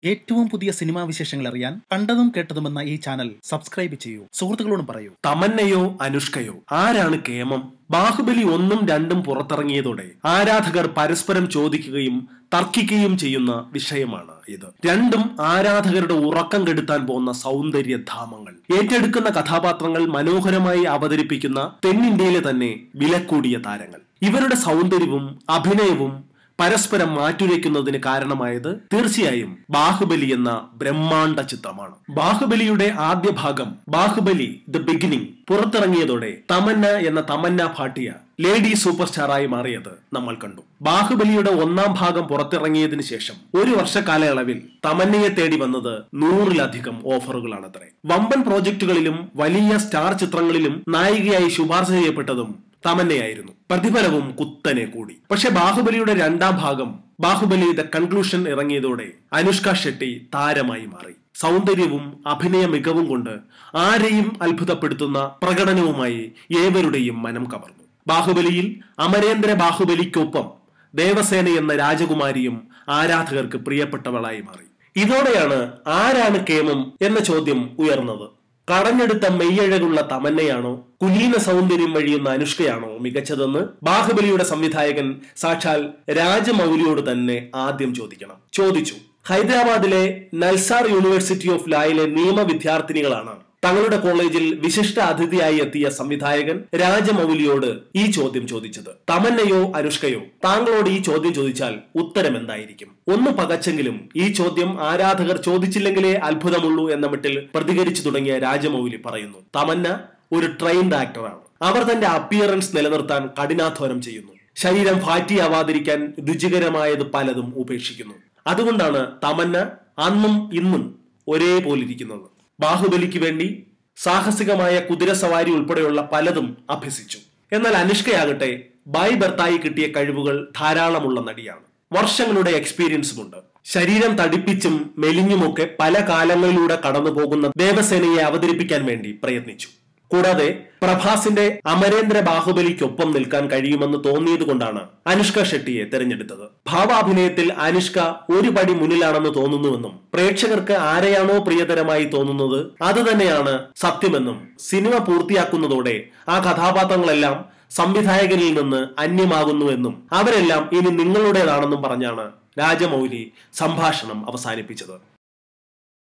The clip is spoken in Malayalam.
ഏറ്റവും പുതിയ സിനിമാ വിശേഷങ്ങൾ അറിയാൻ കണ്ടതും കേട്ടതുമെന്ന ഈ ചാനൽ സബ്സ്ക്രൈബ് ചെയ്യൂ സുഹൃത്തുക്കളോടും പറയൂ തമന്നയോ അനുഷ്കയോ ആരാണ് കേമം ബാഹുബലി ഒന്നും രണ്ടും പുറത്തിറങ്ങിയതോടെ ആരാധകർ പരസ്പരം ചോദിക്കുകയും തർക്കിക്കുകയും ചെയ്യുന്ന വിഷയമാണ് ഇത് രണ്ടും ആരാധകരുടെ ഉറക്കം കെടുത്താൻ പോകുന്ന സൗന്ദര്യധാമങ്ങൾ ഏറ്റെടുക്കുന്ന കഥാപാത്രങ്ങൾ മനോഹരമായി അവതരിപ്പിക്കുന്ന തെന്നിന്ത്യയിലെ തന്നെ വിലക്കൂടിയ താരങ്ങൾ ഇവരുടെ സൗന്ദര്യവും അഭിനയവും പരസ്പരം മാറ്റുരയ്ക്കുന്നതിന് കാരണമായത് തീർച്ചയായും ബാഹുബലി എന്ന ബ്രഹ്മാണ്ഡ ചിത്രമാണ് ബാഹുബലിയുടെ ആദ്യ ഭാഗം ബാഹുബലി ദ ബിഗിനിങ് പുറത്തിറങ്ങിയതോടെ തമന്ന എന്ന തമന്ന ഭാട്ടിയ ലേഡി സൂപ്പർ സ്റ്റാറായി മാറിയത് നമ്മൾ കണ്ടു ബാഹുബലിയുടെ ഒന്നാം ഭാഗം പുറത്തിറങ്ങിയതിനു ശേഷം ഒരു വർഷ കാലയളവിൽ തമന്നയെ തേടി വന്നത് നൂറിലധികം ഓഫറുകളാണത്രേ വമ്പൻ പ്രോജക്റ്റുകളിലും വലിയ സ്റ്റാർ ചിത്രങ്ങളിലും നായികയായി ശുപാർശ ചെയ്യപ്പെട്ടതും തമന്നയായിരുന്നു പ്രതിഫലവും കുത്തനെ കൂടി പക്ഷെ ബാഹുബലിയുടെ രണ്ടാം ഭാഗം ബാഹുബലി ദ കൺക്ലൂഷൻ ഇറങ്ങിയതോടെ അനുഷ്ക ഷെട്ടി താരമായി മാറി സൗന്ദര്യവും അഭിനയ മികവും കൊണ്ട് ആരെയും അത്ഭുതപ്പെടുത്തുന്ന പ്രകടനവുമായി ഏവരുടെയും മനം കവർന്നു ബാഹുബലിയിൽ അമരേന്ദ്ര ബാഹുബലിക്കൊപ്പം ദേവസേന എന്ന രാജകുമാരിയും ആരാധകർക്ക് പ്രിയപ്പെട്ടവളായി മാറി ഇതോടെയാണ് ആരാണ് കേമം എന്ന ചോദ്യം ഉയർന്നത് കടഞ്ഞെടുത്ത മെയ്യഴകുള്ള തമന്നയാണോ കുലീന സൗന്ദര്യം വഴിയുന്ന അനുഷ്കയാണോ മികച്ചതെന്ന് ബാഹുബലിയുടെ സംവിധായകൻ സാക്ഷാൽ രാജമൗലിയോട് തന്നെ ആദ്യം ചോദിക്കണം ചോദിച്ചു ഹൈദരാബാദിലെ നൽസാർ യൂണിവേഴ്സിറ്റി ഓഫ് ലായിലെ നിയമ വിദ്യാർത്ഥിനികളാണ് തങ്ങളുടെ കോളേജിൽ വിശിഷ്ട അതിഥിയായി എത്തിയ സംവിധായകൻ രാജമൗലിയോട് ഈ ചോദ്യം ചോദിച്ചത് തമന്നയോ അനുഷ്കയോ താങ്കളോട് ഈ ചോദ്യം ചോദിച്ചാൽ ഉത്തരം എന്തായിരിക്കും ഒന്ന് പകച്ചെങ്കിലും ഈ ചോദ്യം ആരാധകർ ചോദിച്ചില്ലെങ്കിലേ അത്ഭുതമുള്ളൂ എന്ന മട്ടിൽ പ്രതികരിച്ചു തുടങ്ങിയ രാജമൗലി പറയുന്നു തമന്ന ഒരു ട്രെയിൻഡ് ആക്ടറാണ് അവർ തന്റെ അപ്പിയറൻസ് നിലനിർത്താൻ കഠിനാധ്വാനം ചെയ്യുന്നു ശരീരം ഫാറ്റി ആവാതിരിക്കാൻ രുചികരമായത് പലതും ഉപേക്ഷിക്കുന്നു അതുകൊണ്ടാണ് തമന്ന അന്നും ഇന്നും ഒരേപോലിരിക്കുന്നത് ബാഹുബലിക്ക് വേണ്ടി സാഹസികമായ കുതിരസവാരി ഉൾപ്പെടെയുള്ള പലതും അഭ്യസിച്ചു എന്നാൽ അനുഷ്കയാകട്ടെ ബൈ ബർത്തായി കിട്ടിയ കഴിവുകൾ ധാരാളമുള്ള നടിയാണ് വർഷങ്ങളുടെ എക്സ്പീരിയൻസുമുണ്ട് ശരീരം തടിപ്പിച്ചും മെലിഞ്ഞുമൊക്കെ പല കാലങ്ങളിലൂടെ കടന്നു പോകുന്ന ദേവസേനയെ അവതരിപ്പിക്കാൻ വേണ്ടി പ്രയത്നിച്ചു കൂടാതെ പ്രഭാസിന്റെ അമരേന്ദ്ര ബാഹുബലിക്കൊപ്പം നിൽക്കാൻ കഴിയുമെന്ന് തോന്നിയത് കൊണ്ടാണ് അനുഷ്ക ഷെട്ടിയെ തെരഞ്ഞെടുത്തത് ഭാവാഭിനയത്തിൽ അനുഷ്ക ഒരു പടി മുന്നിലാണെന്ന് തോന്നുന്നുവെന്നും പ്രേക്ഷകർക്ക് ആരെയാണോ പ്രിയതരമായി തോന്നുന്നത് അത് തന്നെയാണ് സത്യമെന്നും സിനിമ പൂർത്തിയാക്കുന്നതോടെ ആ കഥാപാത്രങ്ങളെല്ലാം സംവിധായകനിൽ നിന്ന് അന്യമാകുന്നുവെന്നും അവരെല്ലാം ഇനി നിങ്ങളുടേതാണെന്നും പറഞ്ഞാണ് രാജമൗലി സംഭാഷണം അവസാനിപ്പിച്ചത്